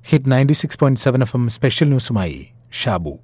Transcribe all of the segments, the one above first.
Hit ninety six point seven F M special ന്യൂസുമായി ഷാബു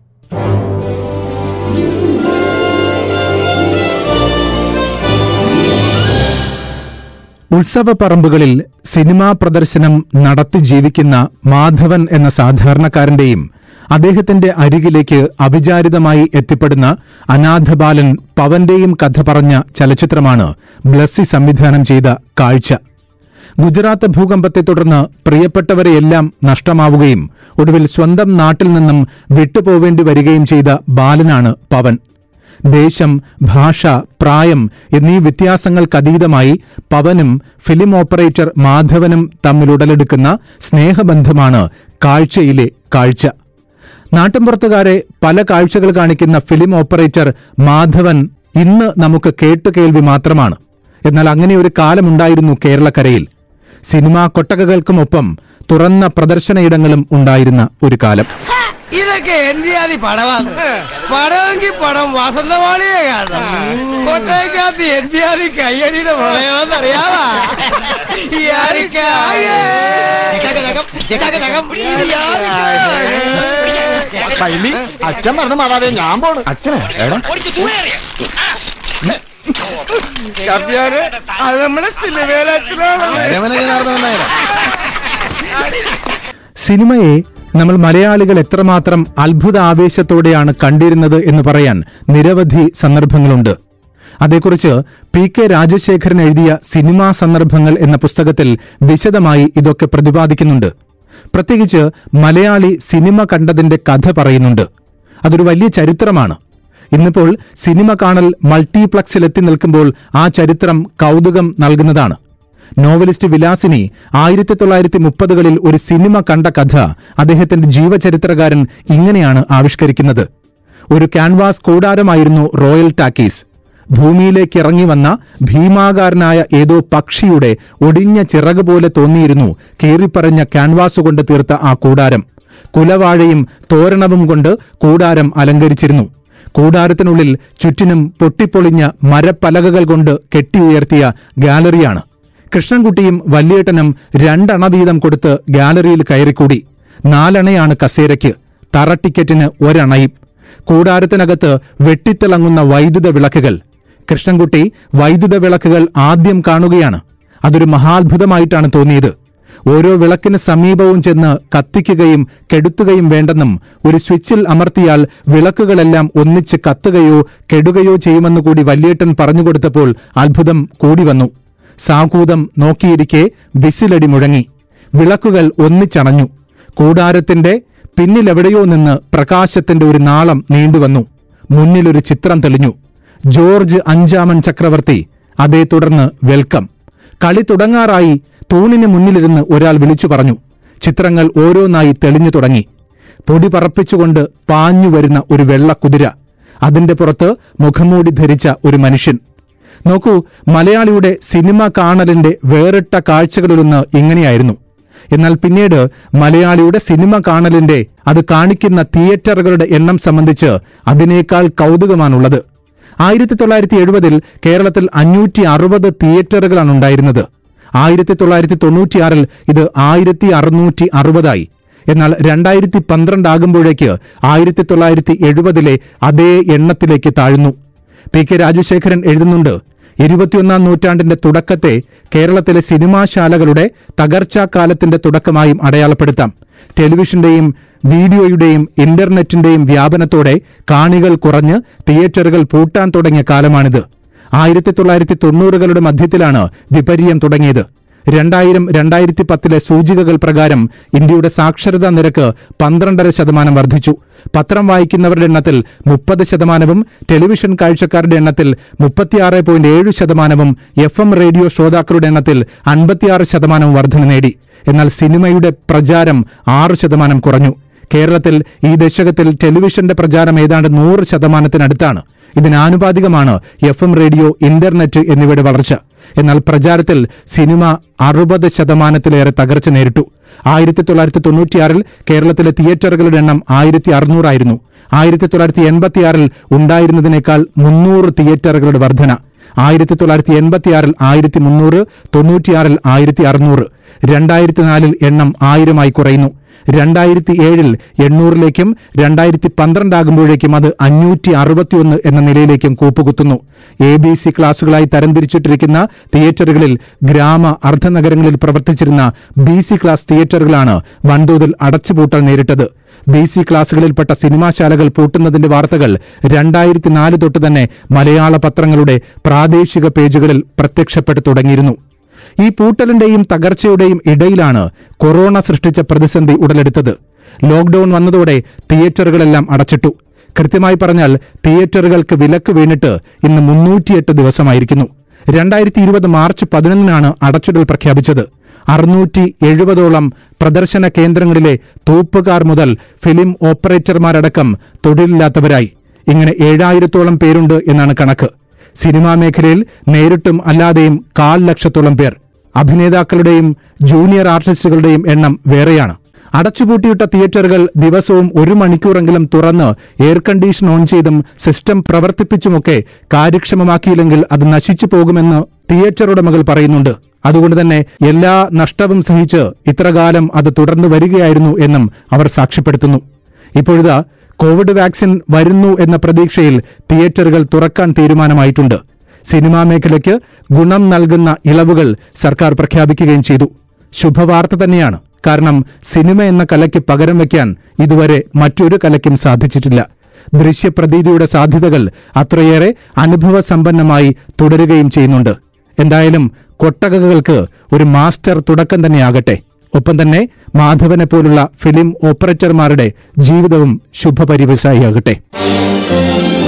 ഉത്സവപ്പറമ്പുകളിൽ cinema പ്രദർശനം നടത്തി ജീവിക്കുന്ന മാധവൻ എന്ന സാധാരണക്കാരന്റെയും അദ്ദേഹത്തിന്റെ അരികിലേക്ക് അവിചാരിതമായി എത്തിപ്പെടുന്ന അനാഥബാലൻ പവന്റെയും കഥ പറഞ്ഞ ചലച്ചിത്രമാണ് ബ്ലസ്സി സംവിധാനം ചെയ്ത കാഴ്ച ഗുജറാത്ത് ഭൂകമ്പത്തെ തുടർന്ന് പ്രിയപ്പെട്ടവരെയെല്ലാം നഷ്ടമാവുകയും ഒടുവിൽ സ്വന്തം നാട്ടിൽ നിന്നും വിട്ടുപോവേണ്ടി വരികയും ചെയ്ത ബാലനാണ് പവൻ ദേശം ഭാഷ പ്രായം എന്നീ വ്യത്യാസങ്ങൾക്കതീതമായി പവനും ഫിലിം ഓപ്പറേറ്റർ മാധവനും തമ്മിലുടലെടുക്കുന്ന സ്നേഹബന്ധമാണ് കാഴ്ചയിലെ കാഴ്ച നാട്ടിൻപുറത്തുകാരെ പല കാഴ്ചകൾ കാണിക്കുന്ന ഫിലിം ഓപ്പറേറ്റർ മാധവൻ ഇന്ന് നമുക്ക് കേട്ടുകേൾവി മാത്രമാണ് എന്നാൽ അങ്ങനെ ഒരു കാലമുണ്ടായിരുന്നു കേരളക്കരയിൽ സിനിമാ കൊട്ടകകൾക്കുമൊപ്പം തുറന്ന പ്രദർശനയിടങ്ങളും ഉണ്ടായിരുന്ന ഒരു കാലം ഇതൊക്കെ എന്തിയാതി പടമാണ് പടമെങ്കിൽ പടം വസന്തമാളിയെ കാണണം കൊട്ടയക്കകത്ത് എന്തിയാതി കയ്യടിയുടെ പ്രളയമെന്നറിയാവാ ഈ ആരിക്കായേ. പൈലി അച്ഛൻ പറഞ്ഞ മാതാവേ ഞാൻ പോണ് അച്ഛനെ എടാ കപ്പ്യാര്, അത് നമ്മുടെ സിനിമയിലെ അച്ഛനാണ് സിനിമയെ നമ്മൾ മലയാളികൾ എത്രമാത്രം അത്ഭുത ആവേശത്തോടെയാണ് കണ്ടിരുന്നത് എന്ന് പറയാൻ നിരവധി സന്ദർഭങ്ങളുണ്ട് അതേക്കുറിച്ച് പി കെ രാജശേഖരൻ എഴുതിയ സിനിമാ സന്ദർഭങ്ങൾ എന്ന പുസ്തകത്തിൽ വിശദമായി ഇതൊക്കെ പ്രതിപാദിക്കുന്നുണ്ട് പ്രത്യേകിച്ച് മലയാളി സിനിമ കണ്ടതിന്റെ കഥ പറയുന്നുണ്ട് അതൊരു വലിയ ചരിത്രമാണ് ഇന്നിപ്പോൾ സിനിമ കാണൽ മൾട്ടിപ്ലക്സിൽ എത്തി നിൽക്കുമ്പോൾ ആ ചരിത്രം കൗതുകം നൽകുന്നതാണ് നോവലിസ്റ്റ് വിലാസിനി ആയിരത്തി തൊള്ളായിരത്തി മുപ്പതുകളിൽ ഒരു സിനിമ കണ്ട കഥ അദ്ദേഹത്തിന്റെ ജീവചരിത്രകാരൻ ഇങ്ങനെയാണ് ആവിഷ്കരിക്കുന്നത് ഒരു ക്യാൻവാസ് കൂടാരമായിരുന്നു റോയൽ ടാക്കീസ് ഭൂമിയിലേക്ക് ഇറങ്ങി വന്ന ഭീമാകാരനായ ഏതോ പക്ഷിയുടെ ഒടിഞ്ഞ ചിറക് പോലെ തോന്നിയിരുന്നു കീറിപ്പറഞ്ഞ ക്യാൻവാസ് കൊണ്ട് തീർത്ത ആ കൂടാരം കുലവാഴയും തോരണവും കൊണ്ട് കൂടാരം അലങ്കരിച്ചിരുന്നു കൂടാരത്തിനുള്ളിൽ ചുറ്റിനും പൊട്ടിപ്പൊളിഞ്ഞ മരപ്പലകകൾ കൊണ്ട് കെട്ടിയുയർത്തിയ ഗാലറിയാണ് കൃഷ്ണൻകുട്ടിയും വല്യേട്ടനും രണ്ടണ വീതം കൊടുത്ത് ഗാലറിയിൽ കയറിക്കൂടി നാലണയാണ് കസേരയ്ക്ക് തറ ടിക്കറ്റിന് ഒരണയും കൂടാരത്തിനകത്ത് വെട്ടിത്തിളങ്ങുന്ന വൈദ്യുത വിളക്കുകൾ കൃഷ്ണൻകുട്ടി വൈദ്യുത വിളക്കുകൾ ആദ്യം കാണുകയാണ് അതൊരു മഹാത്ഭുതമായിട്ടാണ് തോന്നിയത് ഓരോ വിളക്കിന് സമീപവും ചെന്ന് കത്തിക്കുകയും കെടുത്തുകയും വേണ്ടെന്നും ഒരു സ്വിച്ചിൽ അമർത്തിയാൽ വിളക്കുകളെല്ലാം ഒന്നിച്ച് കത്തുകയോ കെടുകയോ ചെയ്യുമെന്ന് കൂടി വല്യേട്ടൻ പറഞ്ഞുകൊടുത്തപ്പോൾ അത്ഭുതം കൂടി വന്നു സാകൂതം നോക്കിയിരിക്കെ വിസിലടി മുഴങ്ങി വിളക്കുകൾ ഒന്നിച്ചണഞ്ഞു കൂടാരത്തിന്റെ പിന്നിലെവിടെയോ നിന്ന് പ്രകാശത്തിന്റെ ഒരു നാളം നീണ്ടുവന്നു മുന്നിലൊരു ചിത്രം തെളിഞ്ഞു ജോർജ് അഞ്ചാമൻ ചക്രവർത്തി അതേ തുടർന്ന് വെൽക്കം കളി തുടങ്ങാറായി തൂണിന് മുന്നിലിരുന്ന് ഒരാൾ വിളിച്ചു പറഞ്ഞു ചിത്രങ്ങൾ ഓരോന്നായി തെളിഞ്ഞു തുടങ്ങി പൊടി പറപ്പിച്ചുകൊണ്ട് പാഞ്ഞു വരുന്ന ഒരു വെള്ള കുതിര അതിന്റെ പുറത്ത് മുഖംമൂടി ധരിച്ച ഒരു മനുഷ്യൻ നോക്കൂ മലയാളിയുടെ സിനിമ കാണലിന്റെ വേറിട്ട കാഴ്ചകളിലൊന്ന് ഇങ്ങനെയായിരുന്നു എന്നാൽ പിന്നീട് മലയാളിയുടെ സിനിമ കാണലിന്റെ അത് കാണിക്കുന്ന തിയേറ്ററുകളുടെ എണ്ണം സംബന്ധിച്ച് അതിനേക്കാൾ കൗതുകമാണുള്ളത് ആയിരത്തി തൊള്ളായിരത്തി എഴുപതിൽ കേരളത്തിൽ അഞ്ഞൂറ്റി അറുപത് തിയേറ്ററുകളാണ് ഉണ്ടായിരുന്നത് ആയിരത്തി തൊള്ളായിരത്തി തൊണ്ണൂറ്റിയാറിൽ ഇത് ആയിരത്തി അറുന്നൂറ്റി അറുപതായി എന്നാൽ രണ്ടായിരത്തി പന്ത്രണ്ട് ആകുമ്പോഴേക്ക് ആയിരത്തി തൊള്ളായിരത്തി എഴുപതിലെ അതേ എണ്ണത്തിലേക്ക് താഴ്ന്നു പി കെ രാജശേഖരൻ എഴുതുന്നുണ്ട് ഇരുപത്തിയൊന്നാം നൂറ്റാണ്ടിന്റെ തുടക്കത്തെ കേരളത്തിലെ സിനിമാശാലകളുടെ തകർച്ചാക്കാലത്തിന്റെ തുടക്കമായും അടയാളപ്പെടുത്താം ടെലിവിഷന്റെയും വീഡിയോയുടെയും ഇന്റർനെറ്റിന്റെയും വ്യാപനത്തോടെ കാണികൾ കുറഞ്ഞ് തിയേറ്ററുകൾ പൂട്ടാൻ തുടങ്ങിയ കാലമാണിത് ആയിരത്തി തൊള്ളായിരത്തി തൊണ്ണൂറുകളുടെ മധ്യത്തിലാണ് വിപര്യം തുടങ്ങിയത് രണ്ടായിരം രണ്ടായിരത്തി പത്തിലെ സൂചികകൾ പ്രകാരം ഇന്ത്യയുടെ സാക്ഷരതാ നിരക്ക് പന്ത്രണ്ടര ശതമാനം വർദ്ധിച്ചു പത്രം വായിക്കുന്നവരുടെ എണ്ണത്തിൽ മുപ്പത് ശതമാനവും ടെലിവിഷൻ കാഴ്ചക്കാരുടെ എണ്ണത്തിൽ മുപ്പത്തിയാറ് പോയിന്റ് ഏഴ് ശതമാനവും എഫ് എം റേഡിയോ ശ്രോതാക്കളുടെ എണ്ണത്തിൽ അൻപത്തിയാറ് ശതമാനവും വർധന നേടി എന്നാൽ സിനിമയുടെ പ്രചാരം ആറ് ശതമാനം കുറഞ്ഞു കേരളത്തിൽ ഈ ദശകത്തിൽ ടെലിവിഷന്റെ പ്രചാരം ഏതാണ്ട് നൂറ് ശതമാനത്തിനടുത്താണ് ഇതിനാനുപാതികമാണ് എഫ് എം റേഡിയോ ഇന്റർനെറ്റ് എന്നിവയുടെ വളർച്ച എന്നാൽ പ്രചാരത്തിൽ സിനിമ അറുപത് ശതമാനത്തിലേറെ തകർച്ച നേരിട്ടു ആയിരത്തി തൊള്ളായിരത്തി തൊണ്ണൂറ്റിയാറിൽ കേരളത്തിലെ തിയേറ്ററുകളുടെ എണ്ണം ആയിരത്തി അറുന്നൂറായിരുന്നു ആയിരത്തി തൊള്ളായിരത്തി എൺപത്തിയാറിൽ ഉണ്ടായിരുന്നതിനേക്കാൾ മുന്നൂറ് തിയേറ്ററുകളുടെ വർധന ആയിരത്തി തൊള്ളായിരത്തി എൺപത്തിയാറിൽ ആയിരത്തി മുന്നൂറ് തൊണ്ണൂറ്റിയാറിൽ ആയിരത്തി അറുന്നൂറ് രണ്ടായിരത്തി നാലിൽ എണ്ണം ആയിരമായി കുറയുന്നു രണ്ടായിരത്തി ഏഴിൽ എണ്ണൂറിലേക്കും രണ്ടായിരത്തി പന്ത്രണ്ടാകുമ്പോഴേക്കും അത് അഞ്ഞൂറ്റി അറുപത്തിയൊന്ന് എന്ന നിലയിലേക്കും കൂപ്പുകുത്തുന്നു എ ബി സി ക്ലാസുകളായി തരംതിരിച്ചിട്ടിരിക്കുന്ന തിയേറ്ററുകളിൽ ഗ്രാമ അർദ്ധനഗരങ്ങളിൽ പ്രവർത്തിച്ചിരുന്ന ബി സി ക്ലാസ് തിയേറ്ററുകളാണ് വൻതോതിൽ അടച്ചുപൂട്ടൽ നേരിട്ടത് ബി സി ക്ലാസുകളിൽപ്പെട്ട സിനിമാശാലകൾ പൂട്ടുന്നതിന്റെ വാർത്തകൾ രണ്ടായിരത്തി നാല് തൊട്ട് തന്നെ മലയാള പത്രങ്ങളുടെ പ്രാദേശിക പേജുകളിൽ പ്രത്യക്ഷപ്പെട്ടു തുടങ്ങിയിരുന്നു ഈ പൂട്ടലിന്റെയും തകർച്ചയുടെയും ഇടയിലാണ് കൊറോണ സൃഷ്ടിച്ച പ്രതിസന്ധി ഉടലെടുത്തത് ലോക്ഡൌൺ വന്നതോടെ തിയേറ്ററുകളെല്ലാം അടച്ചിട്ടു കൃത്യമായി പറഞ്ഞാൽ തിയേറ്ററുകൾക്ക് വിലക്ക് വീണിട്ട് ഇന്ന് മുന്നൂറ്റിയെട്ട് ദിവസമായിരിക്കുന്നു രണ്ടായിരത്തി ഇരുപത് മാർച്ച് പതിനൊന്നിനാണ് അടച്ചിടൽ പ്രഖ്യാപിച്ചത് അറുന്നൂറ്റി എഴുപതോളം പ്രദർശന കേന്ദ്രങ്ങളിലെ തൂപ്പുകാർ മുതൽ ഫിലിം ഓപ്പറേറ്റർമാരടക്കം തൊഴിലില്ലാത്തവരായി ഇങ്ങനെ ഏഴായിരത്തോളം പേരുണ്ട് എന്നാണ് കണക്ക് സിനിമാ മേഖലയിൽ നേരിട്ടും അല്ലാതെയും കാൽ ലക്ഷത്തോളം പേർ അഭിനേതാക്കളുടെയും ജൂനിയർ ആർട്ടിസ്റ്റുകളുടെയും എണ്ണം വേറെയാണ് അടച്ചുപൂട്ടിയിട്ട തിയേറ്ററുകൾ ദിവസവും ഒരു മണിക്കൂറെങ്കിലും തുറന്ന് എയർ കണ്ടീഷൻ ഓൺ ചെയ്തും സിസ്റ്റം പ്രവർത്തിപ്പിച്ചുമൊക്കെ കാര്യക്ഷമമാക്കിയില്ലെങ്കിൽ അത് നശിച്ചു പോകുമെന്ന് തിയേറ്റർ ഉടമകൾ പറയുന്നുണ്ട് അതുകൊണ്ട് തന്നെ എല്ലാ നഷ്ടവും സഹിച്ച് ഇത്രകാലം അത് തുടർന്നു വരികയായിരുന്നു എന്നും അവർ സാക്ഷ്യപ്പെടുത്തുന്നു ഇപ്പോഴിതാ കോവിഡ് വാക്സിൻ വരുന്നു എന്ന പ്രതീക്ഷയിൽ തിയേറ്ററുകൾ തുറക്കാൻ തീരുമാനമായിട്ടുണ്ട് സിനിമാ മേഖലയ്ക്ക് ഗുണം നൽകുന്ന ഇളവുകൾ സർക്കാർ പ്രഖ്യാപിക്കുകയും ചെയ്തു ശുഭവാർത്ത തന്നെയാണ് കാരണം സിനിമ എന്ന കലയ്ക്ക് പകരം വയ്ക്കാൻ ഇതുവരെ മറ്റൊരു കലയ്ക്കും സാധിച്ചിട്ടില്ല ദൃശ്യപ്രതീതിയുടെ സാധ്യതകൾ അത്രയേറെ അനുഭവസമ്പന്നമായി തുടരുകയും ചെയ്യുന്നുണ്ട് എന്തായാലും കൊട്ടകകൾക്ക് ഒരു മാസ്റ്റർ തുടക്കം തന്നെയാകട്ടെ ഒപ്പം തന്നെ മാധവനെ പോലുള്ള ഫിലിം ഓപ്പറേറ്റർമാരുടെ ജീവിതവും ശുഭപരിവശായിയാകട്ടെ